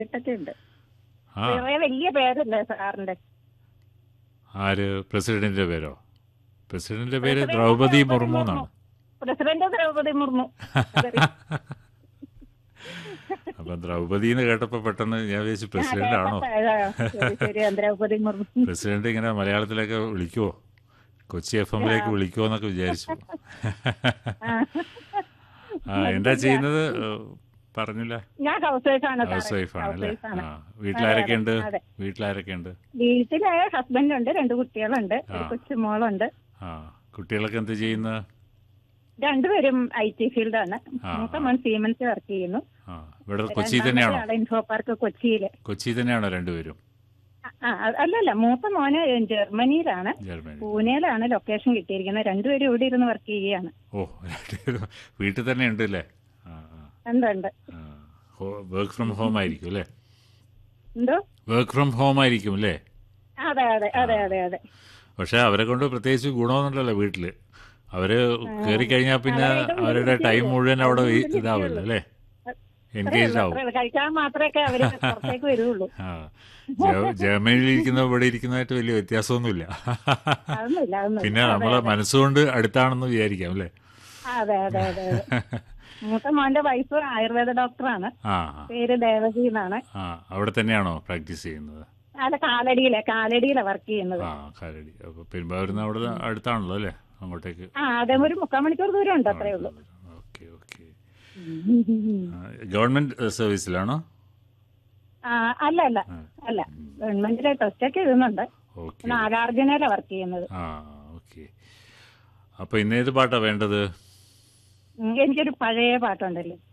ഇട്ടൊക്കെ ഉണ്ട് ആ വേറെ വലിയ പേരല്ലേ സാറിന്റെ ആര് പ്രസിഡന്റിന്റെ പേരോ പ്രസിഡന്റിന്റെ പേര് ദ്രൗപതി മുർമു എന്നാണ് പ്രസിഡന്റ് ദ്രൗപതി മുർമു അപ്പൊ ദ്രൗപതി എന്ന് കേട്ടപ്പോ പെട്ടെന്ന് ഞാൻ വിചാരിച്ചു പ്രസിഡന്റ് ആണോ ശരി ശരി ദ്രൗപതി മുർമു പ്രസിഡന്റ് ഇങ്ങനെ മലയാളത്തിലൊക്കെ വിളിക്കുവോ കൊച്ചി എഫ് എമ്മിലേക്ക് വിളിക്കുവോ എന്നൊക്കെ വിചാരിച്ചു ആ എന്താ ചെയ്യുന്നത് ഏഹ്, പറഞ്ഞില്ല ഞാൻ ഹൗസ് വൈഫ് ആണ് ഹൗസ് വൈഫ് ആണ് അല്ലേ വൈഫ് ആണ് ആ വീട്ടിലാരൊക്കെ ഉണ്ട് അതെ. വീട്ടിലാരൊക്കെ ഉണ്ട് വീട്ടില് ഹസ്ബൻഡ് ഉണ്ട് രണ്ട് കുട്ടികളുണ്ട് ഒരു ആ. കൊച്ചുമോളുണ്ട് ആ കുട്ടികളൊക്കെ എന്ത് ചെയ്യുന്നത് രണ്ടുപേരും ഐ ടി ഫീൽഡാണ് ആ, മൂത്ത മോൻ സീമൻസ് വർക്ക് ചെയ്യുന്നു ആ ഇവിടെ കൊച്ചി തന്നെയാണോ രണ്ടാമത്തെ ആള് ഇൻഫോ പാർക്ക് കൊച്ചിയില് കൊച്ചി തന്നെയാണോ രണ്ടുപേരും ആ, ആ, അല്ലല്ല മൂത്ത മോന് ജർമ്മനിയിലാണ് ജർമ്മനി പൂനെയിലാണ് ലൊക്കേഷൻ കിട്ടിയിരിക്കുന്നത് രണ്ടുപേരും ഇവിടെ ഇരുന്ന് വർക്ക് ചെയ്യുകയാണ് ഓ രണ്ടുപേരും വീട്ടിൽ തന്നെ ഉണ്ട് അല്ലേ ആ എന്തുണ്ട് വർക്ക് ഫ്രം ഹോം ആയിരിക്കും അല്ലേ എന്തോ വർക്ക് ഫ്രം ഹോം ആയിരിക്കും അല്ലേ അതെ അതെ അതെ അതെ അതെ പക്ഷെ അവരെ കൊണ്ട് പ്രത്യേകിച്ച് ഗുണമൊന്നുമില്ലല്ലോ വീട്ടില് അവര് കയറി കഴിഞ്ഞാൽ പിന്നെ അവരുടെ അവരുടെ ടൈം മുഴുവൻ അവിടെ ഈ- ഇതാവല്ലോ അല്ലേ അത്രേ എൻഗേജ് ഉള്ളൂ, ആവും അത്രേ ഉള്ളൂ. കഴിക്കാൻ മാത്രമേ അവര് പുറത്തേക്ക് വരുള്ളൂ ആ ജ- ജർമ്മനിയിൽ ഇരിക്കുന്ന ഇവിടെ ഇരിക്കുന്നതായിട്ട് വലിയ വ്യത്യാസമൊന്നുമില്ല അതൊന്നുമില്ല അതൊന്നുമില്ല പിന്നെ അതെ, നമ്മളെ അതെ. മനസ്സുകൊണ്ട് അടുത്താണെന്ന് വിചാരിക്കാം അല്ലേ അതെ അതെ അതെ അതെ മൂത്ത മോന്റെ വൈഫ് ആയുർവേദ ഡോക്ടറാണ് ആ പേര് ദേവകി എന്നാണ് ആ അവിടെ തന്നെയാണോ പ്രാക്ടീസ് ചെയ്യുന്നത് അത് കാലടിയിലെ കാലടിയിലെ വർക്ക് ചെയ്യുന്നത് ആ കാലടി അപ്പൊ പെരുമ്പാവൂരിന്ന് അവിടെ അടുത്താണല്ലോ അല്ലേ അങ്ങോട്ടേക്ക് ആ അതേ ഒരു മുക്കാൽ മണിക്കൂർ ദൂരം ഉണ്ട് അത്രേ ഉള്ളൂ ഓക്കെ ഓക്കെ ഗവൺമെന്റ് സർവീസിലാണോ ആ അല്ല അല്ല ആ. അല്ല ഗവൺമെന്റിലെ ടെസ്റ്റ് ഒക്കെ എഴുതുന്നുണ്ട് ഓക്കെ നാഗാർജുനയിലെ വർക്ക് ചെയ്യുന്നത് ആ ഓക്കെ അപ്പൊ ഇന്നേത് പാട്ടാ വേണ്ടത് ഉം, എനിക്കൊരു പഴയ പാട്ടുണ്ടല്ലോ